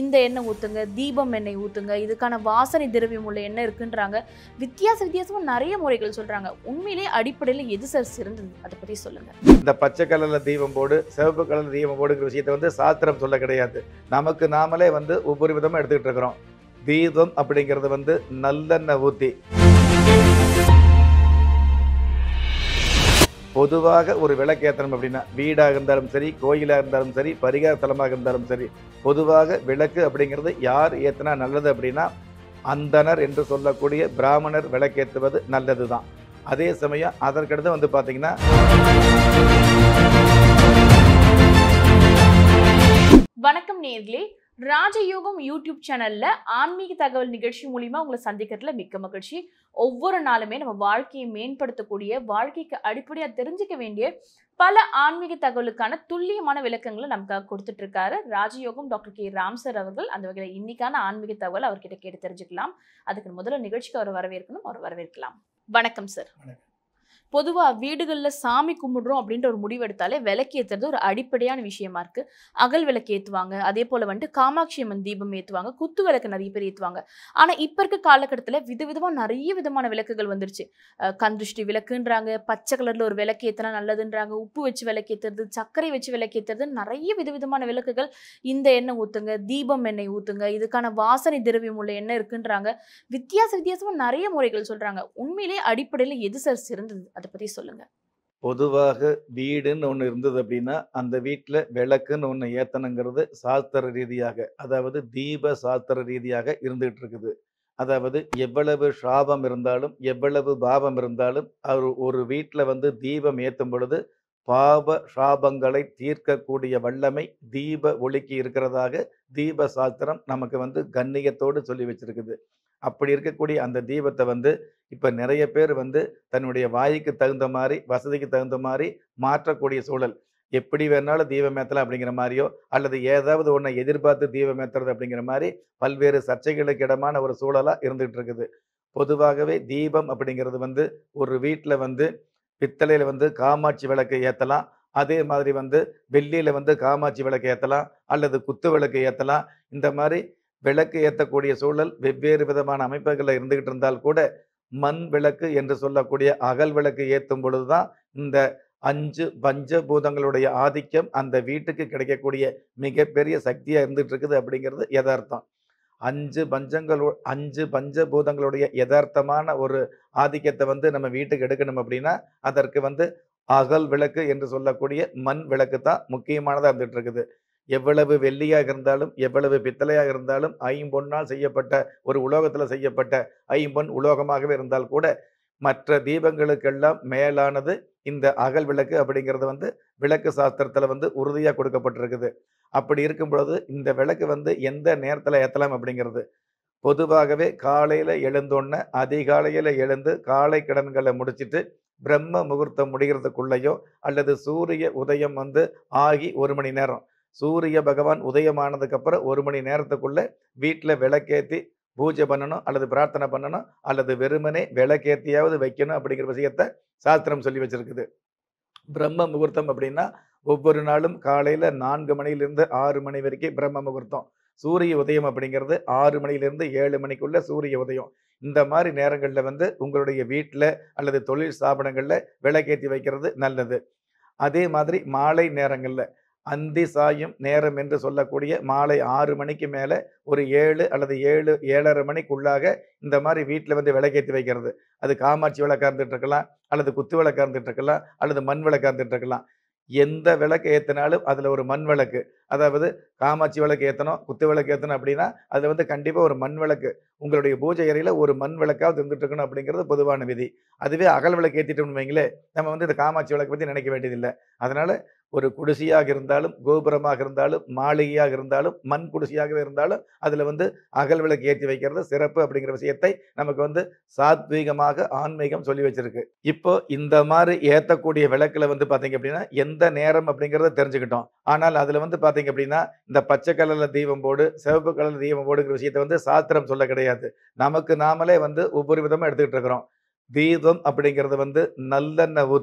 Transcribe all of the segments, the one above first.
இந்த எண்ணெய் ஊற்றுங்க தீபம் எண்ணெய் ஊற்றுங்க இதுக்கான வாசனை திரவியம் உள்ள எண்ணெய் இருக்குன்றாங்க வித்தியாச வித்தியாசமாக நிறைய முறைகள் சொல்கிறாங்க உண்மையிலேயே அடிப்படையில் எது சார் சிறந்தது அதை பற்றி சொல்லுங்கள் இந்த பச்சை கலர்ல தீபம் போடு சிவப்பு கலர்ல தீபம் போடுங்கிற விஷயத்தை வந்து சாஸ்திரம் சொல்ல கிடையாது நமக்கு நாமளே வந்து ஒவ்வொரு விதமா எடுத்துக்கிட்டு இருக்கிறோம் தீபம் அப்படிங்கிறது வந்து நல்லெண்ணெய் ஊத்தி பொதுவாக ஒரு விளக்கேற்றணும் அப்படின்னா வீடாக இருந்தாலும் சரி கோயிலாக இருந்தாலும் சரி பரிகார தலமாக இருந்தாலும் சரி பொதுவாக விளக்கு அப்படிங்கிறது யார் ஏற்றினா நல்லது அப்படின்னா அந்தனர் என்று சொல்லக்கூடிய பிராமணர் விளக்கேற்றுவது நல்லது தான் அதே சமயம் அதற்கடுத்து வந்து பார்த்தீங்கன்னா வணக்கம் நேர்களே ராஜயோகம் யூடியூப் சேனல்ல ஆன்மீக தகவல் நிகழ்ச்சி மூலியமா உங்களை சந்திக்கிறதுல மிக்க மகிழ்ச்சி ஒவ்வொரு நாளுமே நம்ம வாழ்க்கையை மேம்படுத்தக்கூடிய வாழ்க்கைக்கு அடிப்படையா தெரிஞ்சுக்க வேண்டிய பல ஆன்மீக தகவலுக்கான துல்லியமான விளக்கங்களை நமக்காக கொடுத்துட்டு இருக்காரு ராஜயோகம் டாக்டர் கே ராம் சார் அவர்கள் அந்த வகையில் இன்னைக்கான ஆன்மீக தகவல் அவர்கிட்ட கேட்டு தெரிஞ்சுக்கலாம் அதுக்கு முதல்ல நிகழ்ச்சிக்கு அவர் வரவேற்கணும் அவர் வரவேற்கலாம் வணக்கம் சார் வணக்கம். பொதுவா வீடுகள்ல சாமி கும்பிடுறோம் அப்படின்ற ஒரு முடிவு எடுத்தாலே விளக்கேத்துறது ஒரு அடிப்படையான விஷயமா இருக்கு அகல் விளக்கு ஏற்றுவாங்க அதே போல் வந்துட்டு காமாட்சி அம்மன் தீபம் ஏற்றுவாங்க குத்து விளக்கு நிறைய பேர் ஏற்றுவாங்க ஆனால் இப்போ இருக்க காலகட்டத்தில் விதவிதமாக நிறைய விதமான விளக்குகள் வந்துருச்சு அஹ் கந்துஷ்டி விளக்குன்றாங்க பச்சை கலரில் ஒரு விளக்கு ஏற்றினா நல்லதுன்றாங்க உப்பு வச்சு விளக்கு ஏற்றுறது சர்க்கரை வச்சு விளக்கு ஏற்றுறது நிறைய விதவிதமான விளக்குகள் இந்த எண்ணெய் ஊற்றுங்க தீபம் எண்ணெய் ஊற்றுங்க இதுக்கான வாசனை திரவியம் உள்ள எண்ணெய் இருக்குன்றாங்க வித்தியாச வித்தியாசமாக நிறைய முறைகள் சொல்கிறாங்க உண்மையிலேயே அடிப்படையில் எது சார் சிறந்தது அதை பற்றி சொல்லுங்கள் பொதுவாக வீடுன்னு ஒன்று இருந்தது அப்படின்னா அந்த வீட்டில் விளக்குன்னு ஒன்று ஏத்தணுங்கிறது சாஸ்திர ரீதியாக அதாவது தீப சாஸ்திர ரீதியாக இருந்துகிட்டு இருக்குது அதாவது எவ்வளவு சாபம் இருந்தாலும் எவ்வளவு பாவம் இருந்தாலும் அவர் ஒரு வீட்டில் வந்து தீபம் ஏற்றும் பொழுது பாப சாபங்களை தீர்க்கக்கூடிய வல்லமை தீப ஒளிக்கு இருக்கிறதாக தீப சாஸ்திரம் நமக்கு வந்து கண்ணியத்தோடு சொல்லி வச்சிருக்குது அப்படி இருக்கக்கூடிய அந்த தீபத்தை வந்து இப்போ நிறைய பேர் வந்து தன்னுடைய வாய்க்கு தகுந்த மாதிரி வசதிக்கு தகுந்த மாதிரி மாற்றக்கூடிய சூழல் எப்படி வேணாலும் தீபம் ஏற்றலாம் அப்படிங்கிற மாதிரியோ அல்லது ஏதாவது ஒன்றை எதிர்பார்த்து தீபம் ஏற்றுறது அப்படிங்கிற மாதிரி பல்வேறு சர்ச்சைகளுக்கு இடமான ஒரு சூழலாக இருந்துகிட்டு இருக்குது பொதுவாகவே தீபம் அப்படிங்கிறது வந்து ஒரு வீட்டில் வந்து பித்தளையில் வந்து காமாட்சி விளக்கு ஏற்றலாம் அதே மாதிரி வந்து வெள்ளியில் வந்து காமாட்சி விளக்கு ஏற்றலாம் அல்லது குத்து விளக்கு ஏற்றலாம் இந்த மாதிரி விளக்கு ஏற்றக்கூடிய சூழல் வெவ்வேறு விதமான அமைப்புகளில் இருந்துகிட்டு இருந்தால் கூட மண் விளக்கு என்று சொல்லக்கூடிய அகல் விளக்கு ஏற்றும் பொழுதுதான் இந்த அஞ்சு பஞ்சபூதங்களுடைய ஆதிக்கம் அந்த வீட்டுக்கு கிடைக்கக்கூடிய மிகப்பெரிய சக்தியா இருந்துட்டு இருக்குது அப்படிங்கிறது யதார்த்தம் அஞ்சு பஞ்சங்களோ அஞ்சு பஞ்சபூதங்களுடைய யதார்த்தமான ஒரு ஆதிக்கத்தை வந்து நம்ம வீட்டுக்கு எடுக்கணும் அப்படின்னா அதற்கு வந்து அகல் விளக்கு என்று சொல்லக்கூடிய மண் விளக்கு தான் முக்கியமானதாக இருந்துட்டு இருக்குது எவ்வளவு வெள்ளியாக இருந்தாலும் எவ்வளவு பித்தளையாக இருந்தாலும் ஐம்பொன்னால் செய்யப்பட்ட ஒரு உலோகத்தில் செய்யப்பட்ட ஐம்பொன் உலோகமாகவே இருந்தால் கூட மற்ற தீபங்களுக்கெல்லாம் மேலானது இந்த அகல் விளக்கு அப்படிங்கிறது வந்து விளக்கு சாஸ்திரத்தில் வந்து உறுதியாக கொடுக்கப்பட்டிருக்குது அப்படி இருக்கும் பொழுது இந்த விளக்கு வந்து எந்த நேரத்தில் ஏற்றலாம் அப்படிங்கிறது பொதுவாகவே காலையில் எழுந்தோன்னே அதிகாலையில் எழுந்து காலை கடன்களை முடிச்சிட்டு பிரம்ம முகூர்த்தம் முடிகிறதுக்குள்ளேயோ அல்லது சூரிய உதயம் வந்து ஆகி ஒரு மணி நேரம் சூரிய பகவான் உதயமானதுக்கு அப்புறம் ஒரு மணி நேரத்துக்குள்ள வீட்டில் விளக்கேற்றி பூஜை பண்ணணும் அல்லது பிரார்த்தனை பண்ணணும் அல்லது வெறுமனே விளக்கேற்றியாவது வைக்கணும் அப்படிங்கிற விஷயத்த சாஸ்திரம் சொல்லி வச்சிருக்குது பிரம்ம முகூர்த்தம் அப்படின்னா ஒவ்வொரு நாளும் காலையில் நான்கு மணியிலிருந்து ஆறு மணி வரைக்கும் பிரம்ம முகூர்த்தம் சூரிய உதயம் அப்படிங்கிறது ஆறு மணியிலிருந்து ஏழு மணிக்குள்ள சூரிய உதயம் இந்த மாதிரி நேரங்களில் வந்து உங்களுடைய வீட்டில் அல்லது தொழில் ஸ்தாபனங்களில் விளக்கேற்றி வைக்கிறது நல்லது அதே மாதிரி மாலை நேரங்களில் அந்தி சாயும் நேரம் என்று சொல்லக்கூடிய மாலை ஆறு மணிக்கு மேலே ஒரு ஏழு அல்லது ஏழு ஏழரை மணிக்குள்ளாக இந்த மாதிரி வீட்டில் வந்து விளக்கேற்றி வைக்கிறது அது காமாட்சி விளக்கா இருந்துட்டு இருக்கலாம் அல்லது குத்து விளக்கா இருந்துட்டு இருக்கலாம் அல்லது மண் விளக்கா இருந்துட்டு இருக்கலாம் எந்த விளக்கு ஏற்றினாலும் அதில் ஒரு மண் விளக்கு அதாவது காமாட்சி விளக்கு ஏற்றணும் குத்து விளக்கு ஏற்றணும் அப்படின்னா அதில் வந்து கண்டிப்பாக ஒரு மண் விளக்கு உங்களுடைய பூஜை அறையில் ஒரு மண் விளக்காவது இருந்துட்டு இருக்கணும் அப்படிங்கிறது பொதுவான விதி அதுவே அகல் விளக்கு ஏற்றிட்டோம்னு வைங்களே நம்ம வந்து இந்த காமாட்சி விளக்கு பற்றி நினைக்க வேண்டியதில்லை அதனால ஒரு குடிசையாக இருந்தாலும் கோபுரமாக இருந்தாலும் மாளிகையாக இருந்தாலும் மண் குடிசையாகவே இருந்தாலும் அதில் வந்து அகல் விளக்கு ஏற்றி வைக்கிறது சிறப்பு அப்படிங்கிற விஷயத்தை நமக்கு வந்து சாத்வீகமாக ஆன்மீகம் சொல்லி வச்சிருக்கு இப்போ இந்த மாதிரி ஏற்றக்கூடிய விளக்குல வந்து பார்த்தீங்க அப்படின்னா எந்த நேரம் அப்படிங்கிறத தெரிஞ்சுக்கிட்டோம் ஆனால் அதில் வந்து பார்த்தீங்க அப்படின்னா இந்த பச்சை கலரில் தீபம் போடு சிவப்பு கலரில் தீபம் போடுங்கிற விஷயத்தை வந்து சாஸ்திரம் சொல்ல கிடையாது நமக்கு நாமளே வந்து ஒவ்வொரு விதமாக எடுத்துக்கிட்டு இருக்கிறோம் தீபம் அப்படிங்கிறது வந்து நல்லெண்ணெய் ஊற்றி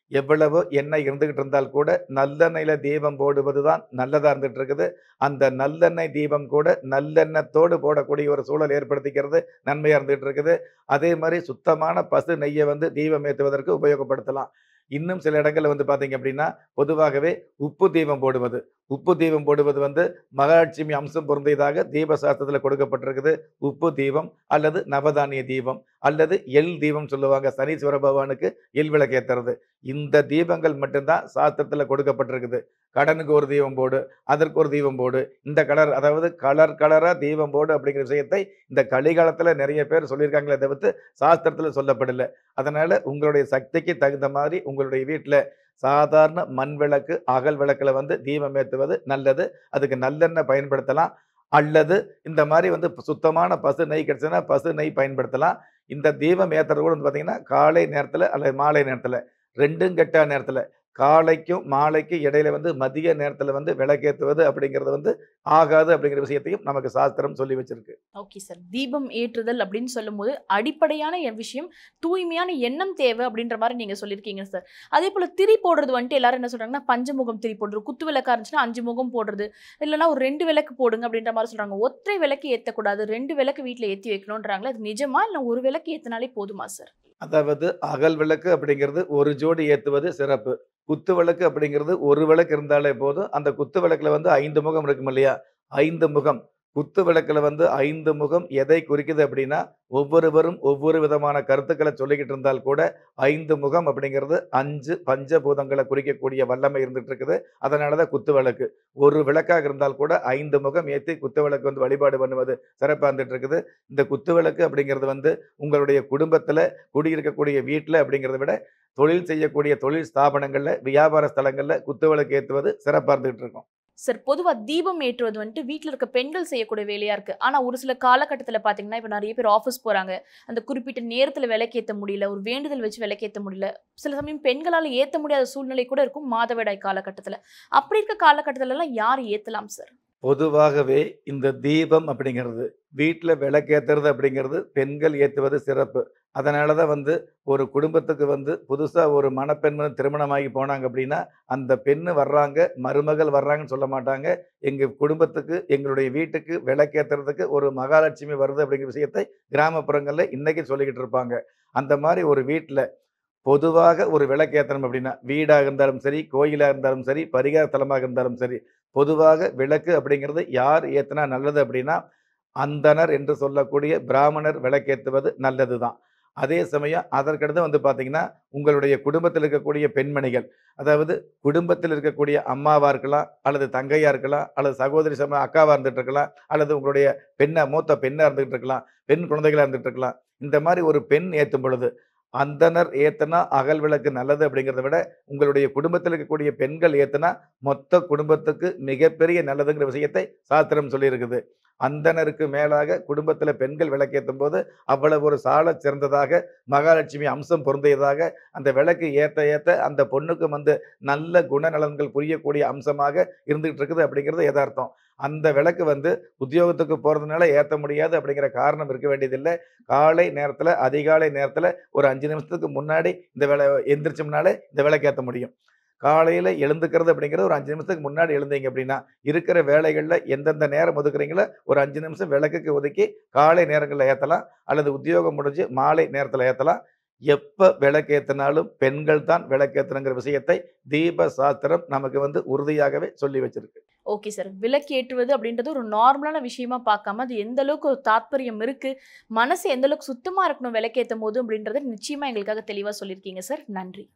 எவ்வளவோ எண்ணெய் இருந்துகிட்டு இருந்தால் கூட நல்லெண்ணெயில தீபம் போடுவது தான் நல்லதா இருந்துட்டு இருக்குது அந்த நல்லெண்ணெய் தீபம் கூட நல்லெண்ணத்தோடு போடக்கூடிய ஒரு சூழல் ஏற்படுத்திக்கிறது நன்மையா இருந்துகிட்டு இருக்குது அதே மாதிரி சுத்தமான பசு நெய்யை வந்து தீபம் ஏற்றுவதற்கு உபயோகப்படுத்தலாம் இன்னும் சில இடங்கள்ல வந்து பாத்தீங்க அப்படின்னா பொதுவாகவே உப்பு தீபம் போடுவது உப்பு தீபம் போடுவது வந்து மகாலட்சுமி அம்சம் பொருந்தியதாக தீப சாஸ்திரத்துல கொடுக்கப்பட்டிருக்குது உப்பு தீபம் அல்லது நவதானிய தீபம் அல்லது எள் தீபம் சொல்லுவாங்க சனீஸ்வர பகவானுக்கு எள் விளக்கேத்துறது இந்த தீபங்கள் மட்டும்தான் சாஸ்திரத்துல கொடுக்கப்பட்டிருக்குது கடனுக்கு ஒரு தீபம் போடு அதற்கு ஒரு தீபம் போடு இந்த கலர் அதாவது கலர் கலரா தீபம் போடு அப்படிங்கிற விஷயத்தை இந்த கலிகாலத்துல நிறைய பேர் சொல்லியிருக்காங்களே தவிர்த்து சாஸ்திரத்துல சொல்லப்படல அதனால உங்களுடைய சக்திக்கு தகுந்த மாதிரி உங்களுடைய வீட்டுல சாதாரண மண் விளக்கு அகல் விளக்குல வந்து தீபம் ஏற்றுவது நல்லது அதுக்கு நல்லெண்ணெய் பயன்படுத்தலாம் அல்லது இந்த மாதிரி வந்து சுத்தமான பசு நெய் கிடைச்சதுன்னா பசு நெய் பயன்படுத்தலாம் இந்த தீபம் ஏற்றுறது கூட வந்து பார்த்தீங்கன்னா காலை நேரத்தில் அல்லது மாலை நேரத்தில் ரெண்டும் கெட்ட நேரத்தில் காலைக்கும் மாலைக்கும் இடையில வந்து மதிய நேரத்தில் வந்து விளக்கேற்றுவது அப்படிங்கிறது வந்து ஆகாது அப்படிங்கிற விஷயத்தையும் நமக்கு சாஸ்திரம் சொல்லி வச்சிருக்கு ஓகே சார் தீபம் ஏற்றுதல் அப்படின்னு சொல்லும்போது அடிப்படையான எ- விஷயம் தூய்மையான எண்ணம் தேவை அப்படின்ற மாதிரி நீங்க சொல்லியிருக்கீங்க சார் அதே போல திரி போடுறது வந்துட்டு எல்லாரும் என்ன சொல்றாங்கன்னா பஞ்சமுகம் திரி போடுறது குத்து விளக்கா இருந்துச்சுன்னா அஞ்சு முகம் போடுறது இல்லைன்னா ஒரு ரெண்டு விளக்கு போடுங்க அப்படின்ற மாதிரி சொல்றாங்க ஒற்றை விளக்கு ஏத்தக்கூடாது ரெண்டு விளக்கு வீட்ல ஏத்தி வைக்கணும்ன்றாங்களே அது நிஜமா இல்ல ஒரு விளக்கு ஏத்தினாலே போதுமா சார் அதாவது அகல் விளக்கு அப்படிங்கிறது ஒரு ஜோடி ஏற்றுவது சிறப்பு குத்து விளக்கு அப்படிங்கிறது ஒரு விளக்கு இருந்தாலே போதும் அந்த குத்து விளக்குல வந்து ஐந்து முகம் இருக்கும் இல்லையா ஐந்து முகம் குத்து விளக்குல வந்து ஐந்து முகம் எதை குறிக்குது அப்படின்னா ஒவ்வொருவரும் ஒவ்வொரு விதமான கருத்துக்களை சொல்லிக்கிட்டு இருந்தால் கூட ஐந்து முகம் அப்படிங்கிறது அஞ்சு பஞ்சபூதங்களை குறிக்கக்கூடிய வல்லமை இருந்துட்டு இருக்குது அதனாலதான் குத்து விளக்கு ஒரு விளக்காக இருந்தால் கூட ஐந்து முகம் ஏற்றி குத்து விளக்கு வந்து வழிபாடு பண்ணுவது சிறப்பாக இருந்துட்டு இருக்குது இந்த குத்து விளக்கு அப்படிங்கிறது வந்து உங்களுடைய குடும்பத்துல குடியிருக்கக்கூடிய வீட்டில் அப்படிங்கிறத விட தொழில் செய்யக்கூடிய தொழில் ஸ்தாபனங்கள்ல வியாபார ஸ்தலங்கள்ல குத்து விளக்கு ஏற்றுவது சிறப்பாக இருந்துகிட்டு இருக்கும் சார் பொதுவா தீபம் ஏற்றுவது வந்துட்டு வீட்ல இருக்க பெண்கள் செய்யக்கூடிய வேலையா இருக்கு ஆனா ஒரு சில காலகட்டத்துல பாத்தீங்கன்னா இப்ப நிறைய பேர் ஆஃபீஸ் போறாங்க அந்த குறிப்பிட்ட நேரத்துல விளக்கேத்த முடியல ஒரு வேண்டுதல் வச்சு விளக்கேத்த முடியல சில சமயம் பெண்களால ஏத்த முடியாத சூழ்நிலை கூட இருக்கும் மாதவிடாய் காலகட்டத்துல அப்படி இருக்க காலகட்டத்துல எல்லாம் யார் ஏத்தலாம் சார் பொதுவாகவே இந்த தீபம் அப்படிங்கிறது வீட்டில் விளக்கேற்றுறது அப்படிங்கிறது பெண்கள் ஏற்றுவது சிறப்பு அதனால தான் வந்து ஒரு குடும்பத்துக்கு வந்து புதுசாக ஒரு மணப்பெண் வந்து திருமணமாகி போனாங்க அப்படின்னா அந்த பெண்ணு வர்றாங்க மருமகள் வர்றாங்கன்னு சொல்ல மாட்டாங்க எங்கள் குடும்பத்துக்கு எங்களுடைய வீட்டுக்கு விளக்கேற்றுறதுக்கு ஒரு மகாலட்சுமி வருது அப்படிங்கிற விஷயத்தை கிராமப்புறங்களில் இன்னைக்கு சொல்லிக்கிட்டு இருப்பாங்க அந்த மாதிரி ஒரு வீட்டில் பொதுவாக ஒரு விளக்கேற்றணும் அப்படின்னா வீடாக இருந்தாலும் சரி கோயிலாக இருந்தாலும் சரி பரிகார தலமாக இருந்தாலும் சரி பொதுவாக விளக்கு அப்படிங்கிறது யார் ஏத்துனா நல்லது அப்படின்னா அந்தணர் என்று சொல்லக்கூடிய பிராமணர் விளக்கேற்றுவது நல்லது தான் அதே சமயம் அதற்கடுத்து வந்து பார்த்தீங்கன்னா உங்களுடைய குடும்பத்தில் இருக்கக்கூடிய பெண்மணிகள் அதாவது குடும்பத்தில் இருக்கக்கூடிய அம்மாவா இருக்கலாம் அல்லது தங்கையா இருக்கலாம் அல்லது சகோதரி சம அக்காவா இருந்துட்டு இருக்கலாம் அல்லது உங்களுடைய பெண்ணா மூத்த பெண்ணா இருந்துட்டு இருக்கலாம் பெண் குழந்தைகளா இருந்துட்டு இருக்கலாம் இந்த மாதிரி ஒரு பெண் ஏற்றும் பொழுது அந்தனர் ஏத்தனா அகல் விளக்கு நல்லது அப்படிங்கிறத விட உங்களுடைய குடும்பத்தில் இருக்கக்கூடிய பெண்கள் ஏத்தனா மொத்த குடும்பத்துக்கு மிகப்பெரிய நல்லதுங்கிற விஷயத்தை சாஸ்திரம் சொல்லியிருக்குது அந்தனருக்கு மேலாக குடும்பத்துல பெண்கள் விளக்கேற்றும் போது அவ்வளவு ஒரு சால சிறந்ததாக மகாலட்சுமி அம்சம் பொருந்தியதாக அந்த விளக்கு ஏத்த ஏத்த அந்த பொண்ணுக்கு வந்து நல்ல குணநலன்கள் புரியக்கூடிய அம்சமாக இருந்துகிட்டு இருக்குது அப்படிங்கிறது யதார்த்தம் அந்த விளக்கு வந்து உத்தியோகத்துக்கு போறதுனால ஏத்த முடியாது அப்படிங்கிற காரணம் இருக்க வேண்டியதில்லை காலை நேரத்துல அதிகாலை நேரத்துல ஒரு அஞ்சு நிமிஷத்துக்கு முன்னாடி இந்த வேலை எந்திரிச்சோம்னாலே இந்த விளக்கு ஏத்த முடியும் காலையில எழுந்துக்கிறது அப்படிங்கிறது ஒரு அஞ்சு நிமிஷத்துக்கு முன்னாடி எழுந்தீங்க அப்படின்னா இருக்கிற வேலைகள்ல எந்தெந்த நேரம் ஒதுக்குறீங்களோ ஒரு அஞ்சு நிமிஷம் விளக்குக்கு ஒதுக்கி காலை நேரங்களில் ஏத்தலாம் அல்லது உத்தியோகம் முடிஞ்சு மாலை நேரத்துல ஏத்தலாம் எப்ப விளக்கேத்தினாலும் பெண்கள் தான் விளக்கேத்தணுங்கிற விஷயத்தை தீப சாஸ்திரம் நமக்கு வந்து உறுதியாகவே சொல்லி வச்சிருக்கு ஓகே சார் விளக்கு ஏற்றுவது அப்படின்றது ஒரு நார்மலான விஷயமா பார்க்காம அது எந்த அளவுக்கு ஒரு தாத்பரியம் இருக்கு மனசு எந்த அளவுக்கு சுத்தமா இருக்கணும் விளக்கேற்றும் போது அப்படின்றத நிச்சயமா எங்களுக்காக தெளிவா சொல்லியிருக்கீங்க சார் நன்றி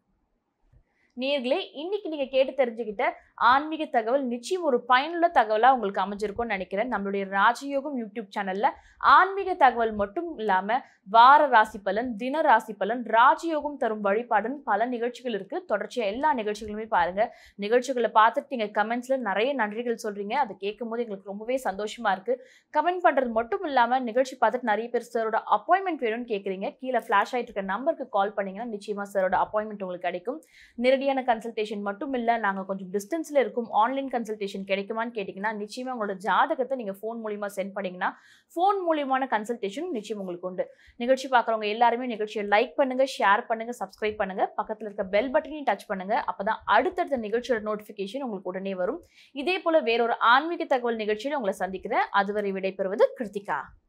நேர்களே இன்னைக்கு நீங்க கேட்டு தெரிஞ்சுக்கிட்ட ஆன்மீக தகவல் நிச்சயம் ஒரு பயனுள்ள தகவலா உங்களுக்கு அமைஞ்சிருக்கும்னு நினைக்கிறேன் நம்மளுடைய ராஜயோகம் யூடியூப் சேனல்ல ஆன்மீக தகவல் மட்டும் இல்லாம வார ராசி பலன் தின ராசி பலன் ராஜயோகம் தரும் வழிபாடுன்னு பல நிகழ்ச்சிகள் இருக்கு தொடர்ச்சியா எல்லா நிகழ்ச்சிகளுமே பாருங்க நிகழ்ச்சிகளை பார்த்துட்டு நீங்க கமெண்ட்ஸ்ல நிறைய நன்றிகள் சொல்றீங்க அதை கேட்கும் போது எங்களுக்கு ரொம்பவே சந்தோஷமா இருக்கு கமெண்ட் பண்றது மட்டும் இல்லாம நிகழ்ச்சி பார்த்துட்டு நிறைய பேர் சாரோட அப்பாயின்மெண்ட் வேணும்னு கேக்குறீங்க கீழே ஃபிளாஷ் ஆயிட்டு இருக்க நம்பருக்கு கால் பண்ணீங்கன்னா நிச்சயமா சாரோட அப்பாயின்மெண்ட் உங்களுக்கு கிடைக்கும் நேரடியான கன்சல்டேஷன் மட்டும் இல்ல நாங்க கொஞ்சம் டிஸ்டன்ஸ் டிஸ்டன்ஸ்ல இருக்கும் ஆன்லைன் கன்சல்டேஷன் கிடைக்குமான்னு கேட்டிங்கன்னா நிச்சயமா உங்களோட ஜாதகத்தை நீங்க ஃபோன் மூலியமா சென்ட் பண்ணீங்கன்னா ஃபோன் மூலியமான கன்சல்டேஷன் நிச்சயம் உங்களுக்கு உண்டு நிகழ்ச்சி பார்க்குறவங்க எல்லாருமே நிகழ்ச்சியை லைக் பண்ணுங்க ஷேர் பண்ணுங்க சப்ஸ்கிரைப் பண்ணுங்க பக்கத்துல இருக்க பெல் பட்டனையும் டச் பண்ணுங்க அப்பதான் அடுத்தடுத்த நிகழ்ச்சியோட நோட்டிஃபிகேஷன் உங்களுக்கு உடனே வரும் இதே போல வேறொரு ஆன்மீக தகவல் நிகழ்ச்சியில் உங்களை சந்திக்கிறேன் அதுவரை விடைபெறுவது கிருத்திகா